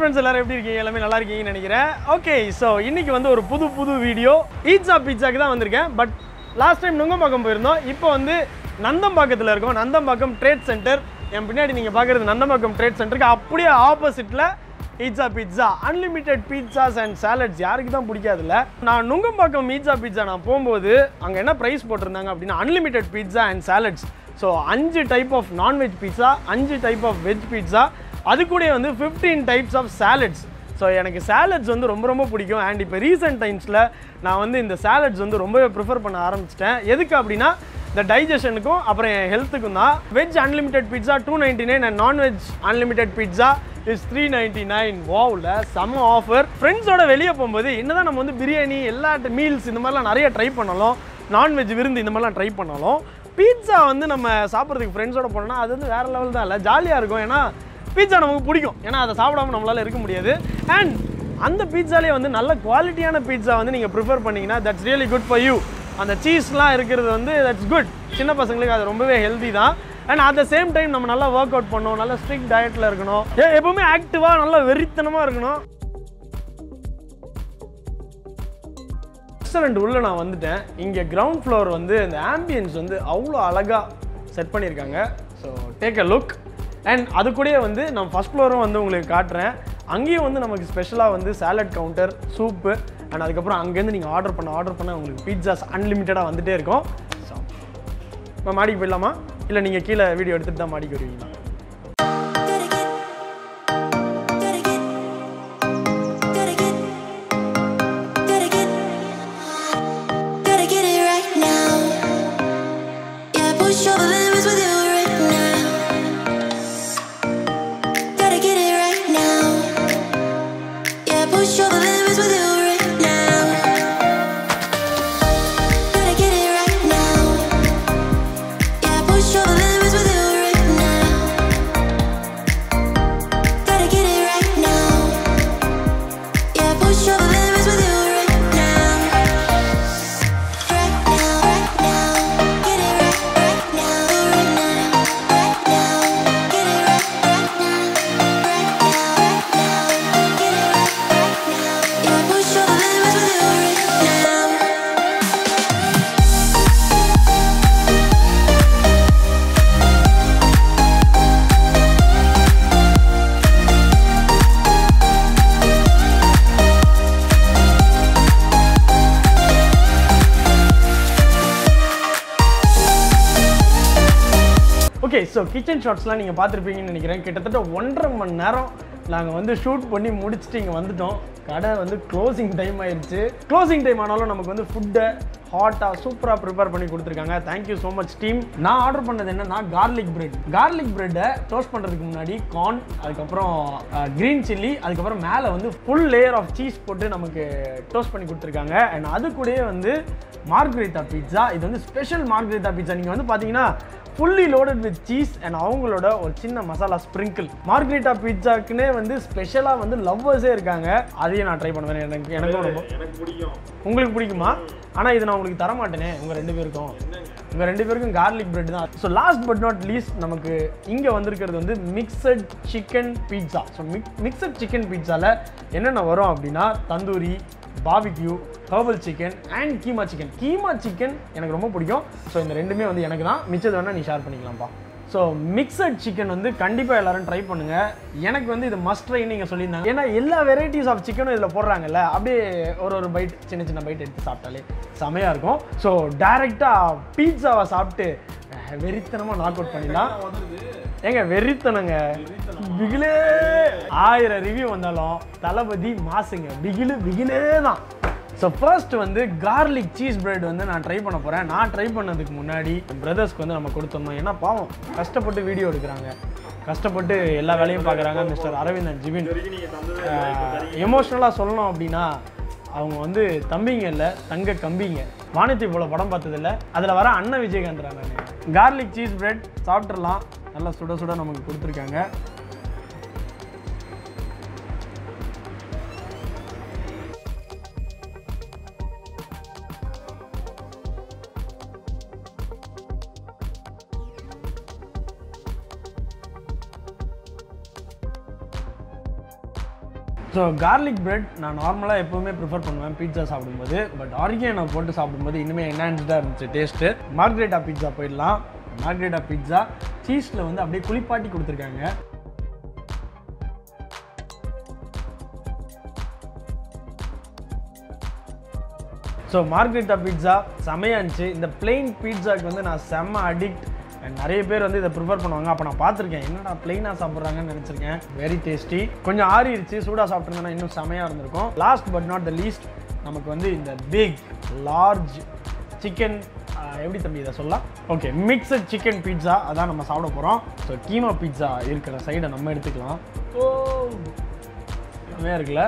Friends எல்லாரும் எப்படி இருக்கீங்க எல்லாமே நல்லா இருக்கீங்கன்னு நினைக்கிறேன் ஓகே ஸோ இன்னைக்கு வந்து ஒரு புது புது வீடியோ ஈட்ஸா பீட்சாக்கு தான் வந்திருக்கேன் பட் லாஸ்ட் டைம் நுங்கம்பாக்கம் போயிருந்தோம் இப்போ வந்து நந்தம்பாக்கத்தில் இருக்கோம் நந்தம்பாக்கம் ட்ரேட் சென்டர் என் பின்னாடி நீங்கள் பார்க்குறது நந்தம்பாக்கம் ட்ரேட் சென்டருக்கு அப்படியே ஆப்போசிட்டில் pizza pizza unlimited pizzas and salads யாருக்கு தான் பிடிக்காதுல்ல நான் நுங்கம்பாக்கம் பீட்சா பீட்சா நான் போகும்போது அங்கே என்ன ப்ரைஸ் போட்டிருந்தாங்க அப்படின்னா unlimited pizza and salads so அஞ்சு டைப் ஆஃப் நான்வெஜ் பீட்சா அஞ்சு டைப் ஆஃப் வெஜ் பீட்சா அது கூட வந்து fifteen types of salads so எனக்கு சாலட்ஸ் வந்து ரொம்ப ரொம்ப பிடிக்கும் அண்ட் இப்போ ரீசெண்ட் டைம்ஸில் நான் வந்து இந்த சாலட்ஸ் வந்து ரொம்பவே ப்ரிஃபர் பண்ண ஆரம்பிச்சிட்டேன் எதுக்கு அப்படின்னா இந்த டைஜஷனுக்கும் அப்புறம் என் ஹெல்த்துக்கும் தான் veg unlimited pizza two ninety nine and non veg unlimited pizza is three ninety nine வாவில் செம்ம ஆஃபர் ஃப்ரெண்ட்ஸோட வெளியே போகும்போது என்னதான் நம்ம வந்து பிரியாணி எல்லா மீல்ஸ் இந்த மாதிரிலாம் நிறைய ட்ரை பண்ணாலும் நான்வெஜ் விருந்து இந்த மாதிரிலாம் ட்ரை பண்ணாலும் பீட்சா வந்து நம்ம சாப்பிட்றதுக்கு ஃப்ரெண்ட்ஸோட போனோம்னா அது வந்து வேறு லெவல் தான் இல்லை ஜாலியாக இருக்கும் ஏன்னா பீட்சா நமக்கு பிடிக்கும் ஏன்னா அதை சாப்பிடாம நம்மளால இருக்க முடியாது அண்ட் அந்த பீட்சாலே வந்து நல்ல குவாலிட்டியான பீட்சா வந்து நீங்கள் ப்ரிஃபர் பண்ணீங்கன்னா that's really good for you அந்த சீஸ்லாம் இருக்கிறது வந்து தட்ஸ் குட் சின்ன பசங்களுக்கு அது ரொம்பவே ஹெல்தி தான் and at the same time நம்ம நல்லா ஒர்க் அவுட் பண்ணணும் நல்லா ஸ்ட்ரிக்ட் டயட்டில் இருக்கணும் ஏ எப்பவுமே ஆக்டிவாக நல்லா வெறித்தனமாக இருக்கணும் ரெஸ்டாரண்ட் உள்ள நான் வந்துட்டேன் இங்கே கிரவுண்ட் ஃப்ளோர் வந்து இந்த ஆம்பியன்ஸ் வந்து அவ்வளோ அழகாக செட் பண்ணியிருக்காங்க so take a look and அது கூடயே வந்து நான் ஃபஸ்ட் ஃப்ளோரும் வந்து உங்களுக்கு காட்டுறேன் அங்கேயும் வந்து நமக்கு ஸ்பெஷலாக வந்து சாலட் கவுண்டர் சூப்பு அண்ட் அதுக்கப்புறம் அங்கேருந்து நீங்கள் ஆர்டர் பண்ண ஆர்டர் பண்ண உங்களுக்கு பீட்சாஸ் அன்லிமிட்டடாக வந்துட்டே இருக்கும் ஸோ இப்போ மாடிக்கு போயிடலாமா இல்லை நீங்கள் கீழே வீடியோ எடுத்துகிட்டு தான் மாடிக்கு வருவீங்களா Gotta get, gotta get, gotta get it right now. Yeah, push all the limits with you right now. Gotta get it right now. Yeah, push all the limits with you right now. Gotta get it right now. Yeah, push all the limits with you right now. Gotta get it right now. Yeah, push all the limits with you right now. Right now, right now. Get it right, right now, right now, right now. Get it right, right now, right now, right now. Get it right, right now. Yeah, push all the limits with you right now. Okay so kitchen ஷாட்ஸ்லாம் நீங்கள் பார்த்துருப்பீங்கன்னு நினைக்கிறேன் கிட்டத்தட்ட ஒன்றரை மணி நேரம் நாங்கள் வந்து shoot பண்ணி முடிச்சுட்டு இங்கே வந்துட்டோம் கடை வந்து க்ளோசிங் டைம் ஆயிடுச்சு க்ளோசிங் டைம் ஆனாலும் நமக்கு வந்து ஃபுட்டை ஹாட்டாக சூப்பராக ப்ரிப்பேர் பண்ணி கொடுத்துருக்காங்க தேங்க்யூ ஸோ மச் டீம் நான் ஆர்டர் பண்ணது என்னன்னா கார்லிக் பிரெட் கார்லிக் பிரெட்டை டோஸ்ட் பண்ணுறதுக்கு முன்னாடி கார்ன் அதுக்கப்புறம் க்ரீன் சில்லி அதுக்கப்புறம் மேலே வந்து ஃபுல் லேயர் ஆஃப் சீஸ் போட்டு நமக்கு டோஸ்ட் பண்ணி கொடுத்துருக்காங்க அண்ட் அது கூடயே வந்து மார்கரிட்டா பீட்சா இது வந்து ஸ்பெஷல் மார்கரிட்டா பீட்சா நீங்கள் வந்து பார்த்தீங்கன்னா fully loaded with cheese and அவங்களோட ஒரு சின்ன மசாலா ஸ்ப்ரிங்கிள் மார்கரிட்டா பீட்சாக்குன்னே வந்து ஸ்பெஷலாக வந்து லவ்வர்ஸே இருக்காங்க அதையும் நான் ட்ரை பண்ணுவேன் எனக்கு எனக்கும் ரொம்ப எனக்கு பிடிக்கும் உங்களுக்கு பிடிக்குமா ஆனால் இது நான் உங்களுக்கு தர மாட்டேனே உங்கள் ரெண்டு பேருக்கும் உங்கள் ரெண்டு பேருக்கும் கார்லிக் பிரெட் தான் so last but not least நமக்கு இங்கே வந்திருக்கிறது வந்து mixed chicken pizza so mix mixed chicken பீட்சாவில் என்னென்ன வரும் அப்படின்னா tandoori barbecue herbal chicken and keema chicken keema chicken எனக்கு ரொம்ப பிடிக்கும் ஸோ இந்த ரெண்டுமே வந்து எனக்கு தான் மிச்சது வேணால் நீ ஷேர் பண்ணிக்கலாம்ப்பா ஸோ மிக்சட் சிக்கன் வந்து கண்டிப்பாக எல்லாரும் ட்ரை பண்ணுங்க எனக்கு வந்து இது மஸ்ட் ட்ரை நீங்கள் சொல்லியிருந்தாங்க ஏன்னா எல்லா வெரைட்டிஸ் ஆஃப் சிக்கனும் இதில் போடுறாங்கல்ல அப்படியே ஒரு ஒரு பைட் சின்ன சின்ன பைட் எடுத்து சாப்பிட்டாலே செமையாக இருக்கும் ஸோ டேரெக்டாக பீட்சாவை சாப்பிட்டு அஹ், வெறித்தனமாக நாக் அவுட் பண்ணிடலாம் ஏங்க வெறித்தனங்க பிகிலே ஆயிரம் ரிவ்யூ வந்தாலும் தளபதி மாசுங்க பிகிலு பிகிலே தான் ஸோ ஃபர்ஸ்ட் வந்து கார்லிக் சீஸ் பிரெட் வந்து நான் ட்ரை பண்ண போகிறேன் நான் ட்ரை பண்ணதுக்கு முன்னாடி பிரதர்ஸ்க்கு வந்து நம்ம கொடுத்துருந்தோம் ஏன்னா பாவம் கஷ்டப்பட்டு வீடியோ எடுக்கிறாங்க கஷ்டப்பட்டு எல்லா வேலையும் பார்க்குறாங்க மிஸ்டர் அரவிந்த் அண்ட் ஜிபின் எமோஷ்னலாக சொல்லணும் அப்படின்னா அவங்க வந்து தம்பிங்க இல்லை தங்க கம்பிங்க வானத்தை போல படம் பார்த்ததில்ல அதில் வர அண்ணன் விஜயகாந்த் நான் கார்லிக் சீஸ் பிரெட் சாப்பிட்றலாம் நல்லா சுட சுட நமக்கு கொடுத்துருக்காங்க ஸோ கார்லிக் பிரெட் நான் நார்மலாக எப்போவுமே ப்ரிஃபர் பண்ணுவேன் பீட்சா சாப்பிடும்போது பட் ஆரிகேனோ போட்டு சாப்பிடும்போது இன்னுமே என்ஹான்ஸ்டாக இருந்துச்சு டேஸ்ட்டு மார்க்ரேட்டா பீட்சா போயிடலாம் மார்க்ரேட்டா பீட்சா சீஸில் வந்து அப்படியே குளிப்பாட்டி கொடுத்துருக்காங்க ஸோ மார்கெட்டா பீட்சா செமையா இருந்துச்சு இந்த பிளெயின் பீட்சாக்கு வந்து நான் செம்ம அடிக்ட் நிறைய பேர் வந்து இதை ப்ரிஃபர் பண்ணுவாங்க அப்போ நான் பார்த்துருக்கேன் என்னடா பிளெயினாக சாப்பிட்றாங்கன்னு நினச்சிருக்கேன் வெரி டேஸ்டி கொஞ்சம் ஆறிடுச்சு சூடாக சாப்பிட்ருந்தேன்னா இன்னும் செமையாக இருந்திருக்கும் last but not the least நமக்கு வந்து இந்த பிக் லார்ஜ் சிக்கன் எப்படி தம்பி இதை சொல்லலாம் ஓகே மிக்சட் சிக்கன் பீட்சா அதான் நம்ம சாப்பிட போகிறோம் ஸோ கீமா பீட்சா இருக்கிற சைடை நம்ம எடுத்துக்கலாம் ஓ செமையாக இருக்குல்ல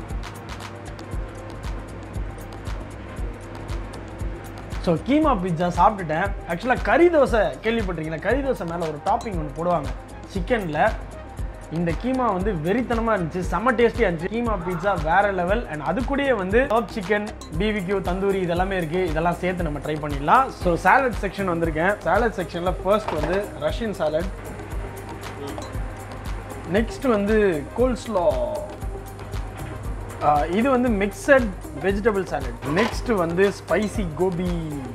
ஸோ கீமா பீட்சா சாப்பிட்டுட்டேன் ஆக்சுவலாக கறி தோசை கேள்விப்பட்டிருக்கீங்களா கறி தோசை மேலே ஒரு டாப்பிங் ஒன்று போடுவாங்க சிக்கனில் இந்த கீமா வந்து வெறித்தனமாக இருந்துச்சு செம்ம டேஸ்டியாக இருந்துச்சு கீமா பீட்சா வேற லெவல் அண்ட் அது கூடயே வந்து டாப் சிக்கன் பிவிக்யூ தந்தூரி இதெல்லாமே இருக்குது இதெல்லாம் சேர்த்து நம்ம ட்ரை பண்ணிடலாம் ஸோ சாலட் செக்ஷன் வந்திருக்கேன் சாலட் செக்ஷனில் ஃபர்ஸ்ட் வந்து ரஷ்யன் சாலட் நெக்ஸ்ட் வந்து கோல்ஸ்லா ஆஹ் இது வந்து மிக்சட் வெஜிடபிள் சாலட் நெக்ஸ்ட் வந்து ஸ்பைசி கோபி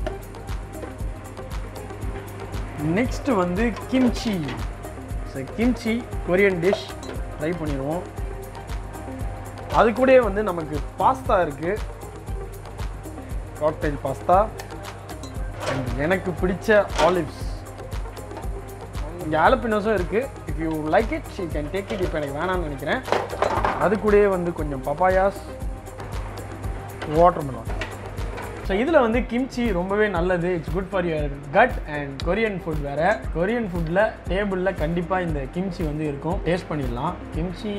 நெக்ஸ்ட் வந்து kimchi so kimchi Korean dish try பண்ணிடுவோம் அது கூடயே வந்து நமக்கு பாஸ்தா இருக்கு காக்டைல் பாஸ்தா அண்ட் எனக்கு பிடிச்ச ஆலிவ்ஸ் இங்கே ஆலப்பினோஸும் இருக்குது if you like it you can take it இப்போ எனக்கு வேணாம்னு நினைக்கிறேன் அது கூடயே வந்து கொஞ்சம் பப்பாயாஸ் வாட்டர் மெலான் ஸோ இதில் வந்து கிம்ச்சி ரொம்பவே நல்லது it's good for your gut and Korean food வேறு கொரியன் ஃபுட்டில் டேபிளில் கண்டிப்பாக இந்த கிம்ச்சி வந்து இருக்கும் டேஸ்ட் பண்ணிடலாம் கிம்ச்சி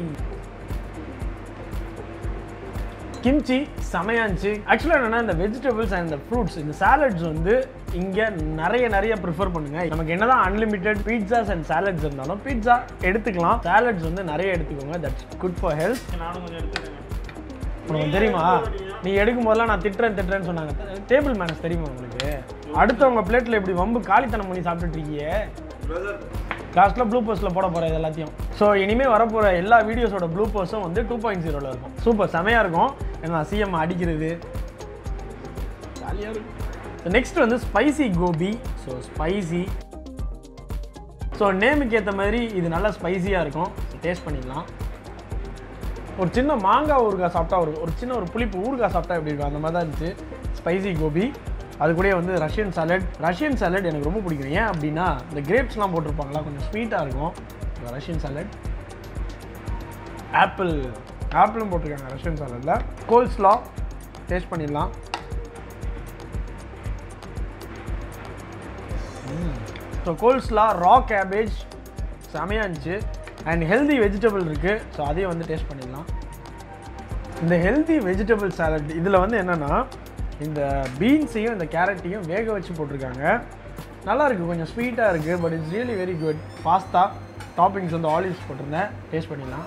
கிம்ச்சி செமையா இருந்துச்சு ஆக்சுவலாக என்னன்னா இந்த வெஜிடபிள்ஸ் அண்ட் இந்த ஃப்ரூட்ஸ் இந்த சாலட்ஸ் வந்து இங்கே நிறைய நிறைய ப்ரிஃபர் பண்ணுங்க நமக்கு என்னதான் அன்லிமிட்டெட் பீட்சாஸ் அண்ட் சாலட்ஸ் இருந்தாலும் பீட்சா எடுத்துக்கலாம் சாலட்ஸ் வந்து நிறைய எடுத்துக்கோங்க தட்ஸ் குட் ஃபார் ஹெல்த் நானும் கொஞ்சம் எடுத்துக்கிறேன் உனக்கு தெரியுமா நீ எடுக்கும் போதெல்லாம் நான் திட்டுறேன் திட்டுறேன்னு சொன்னாங்க டேபிள் மேனஸ் தெரியுமா உங்களுக்கு அடுத்தவங்க பிளேட்டில் இப்படி வம்பு காலித்தனம் பண்ணி சாப்பிட்டுட்டு இருக்கியே லாஸ்ட்டில் ப்ளூ போஸ்ட்டில் போட போகிறேன் இது எல்லாத்தையும் ஸோ இனிமேல் வரப்போகிற எல்லா வீடியோஸோட ப்ளூ போஸ்ட்டும் வந்து டூ பாயிண்ட் ஜீரோவில் இருக்கும் சூப்பர் செமையாக இருக்கும் ஏன்னா சிஎம் அடிக்கிறது ஜாலியாக இருக்கும் நெக்ஸ்ட் வந்து spicy gobi so spicy so நேமுக்கு ஏற்ற மாதிரி இது நல்லா ஸ்பைசியாக இருக்கும் டேஸ்ட் பண்ணிடலாம் ஒரு சின்ன மாங்காய் ஊறுகாய் சாப்பிட்டா ஒரு ஒரு சின்ன ஒரு புளிப்பு ஊறுகாய் சாப்பிட்டா எப்படி இருக்கும் அந்த மாதிரி தான் இருந்துச்சு ஸ்பைசி கோபி அது கூடயே வந்து ரஷ்யன் சாலட் ரஷ்யன் சாலட் எனக்கு ரொம்ப பிடிக்கும் ஏன் அப்படின்னா இந்த கிரேப்ஸ்லாம் போட்டிருப்பாங்களா கொஞ்சம் ஸ்வீட்டாக இருக்கும் இந்த ரஷ்யன் சாலட் ஆப்பிள் ஆப்பிளும் போட்டிருக்காங்க ரஷ்யன் சாலட்டில் கோல்ஸ்லா டேஸ்ட் பண்ணிடலாம் ஸோ கோல்ஸ்லா ரா கேபேஜ் செமையாக இருந்துச்சு அண்ட் ஹெல்தி வெஜிடபிள் இருக்குது ஸோ அதையும் வந்து டேஸ்ட் பண்ணிடலாம் இந்த ஹெல்தி வெஜிடபிள் சாலட் இதில் வந்து என்னென்னா இந்த பீன்ஸையும் இந்த கேரட்டையும் வேக வச்சு போட்டிருக்காங்க நல்லா இருக்குது கொஞ்சம் ஸ்வீட்டாக இருக்குது but it's really very good pasta toppings வந்து ஆலிவ்ஸ் போட்டிருந்தேன் டேஸ்ட் பண்ணிடலாம்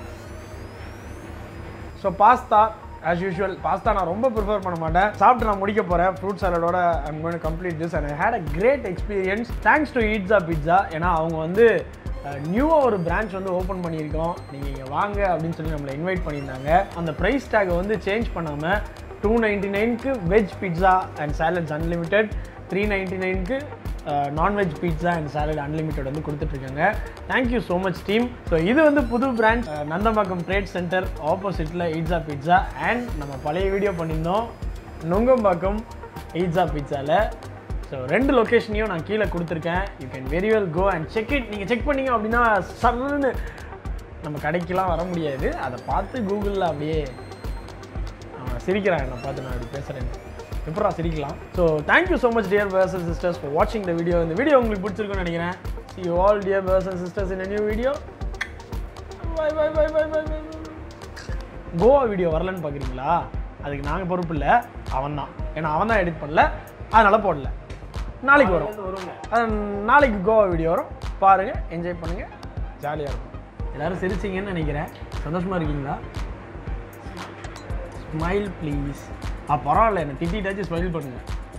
so pasta as usual pasta நான் ரொம்ப ப்ரிஃபர் பண்ண மாட்டேன் சாப்பிட்டு நான் முடிக்க போகிறேன் ஃப்ரூட் சாலடோட I'm going complete this and I had a great experience thanks to Eatza Pizza ஏன்னா அவங்க வந்து நியூவாக ஒரு பிரான்ச் வந்து ஓப்பன் பண்ணியிருக்கோம் நீங்கள் இங்கே வாங்க அப்படின்னு சொல்லி நம்மளை இன்வைட் பண்ணியிருந்தாங்க அந்த ப்ரைஸ் டேக்கை வந்து சேஞ்ச் பண்ணாமல் டூ நைன்ட்டி நைனுக்கு veg pizza and salads unlimited three ninety நைனுக்கு non veg pizza and salad unlimited வந்து கொடுத்துட்ருக்காங்க thank you so much team so இது வந்து புது பிரான்ச் நந்தம்பாக்கம் ட்ரேட் சென்டர் ஆப்போசிட்டில் ஈட்ஸா பீட்சா அண்ட் நம்ம பழைய வீடியோ பண்ணியிருந்தோம் நுங்கம்பாக்கம் ஈட்ஸா பீட்சாவில் ஸோ ரெண்டு லொக்கேஷனையும் நான் கீழே கொடுத்துருக்கேன் you can very well go and check it நீங்கள் செக் பண்ணீங்க அப்படின்னா சர்ன்னு நம்ம கடைக்கெலாம் வர முடியாது அதை பார்த்து கூகுளில் அப்படியே அவன் சிரிக்கிறான் என்னை பார்த்து நான் அப்படி பேசுகிறேன் எப்படா சிரிக்கலாம் so thank you so much dear brothers and sisters for வாட்சிங் த வீடியோ இந்த வீடியோ உங்களுக்கு பிடிச்சிருக்குன்னு நினைக்கிறேன் see all dear brothers and sisters in new video bye bye bye bye bye bye Goa video வரலன்னு பார்க்குறீங்களா அதுக்கு நாங்கள் பொறுப்பு இல்லை அவன் தான் ஏன்னா அவன் தான் எடிட் பண்ணல அதனால் போடல நாளைக்கு வரும் வருங்க அது நாளைக்கு கோவா வீடியோ வரும் பாருங்கள் என்ஜாய் பண்ணுங்கள் ஜாலியாக இருக்கும் எல்லாரும் சிரிச்சிங்கன்னு நினைக்கிறேன் சந்தோஷமாக இருக்கீங்களா ஸ்மைல் ப்ளீஸ் ஆ பரவாயில்ல என்னை திட்டிட்டாச்சும் ஸ்மைல் பண்ணுங்கள்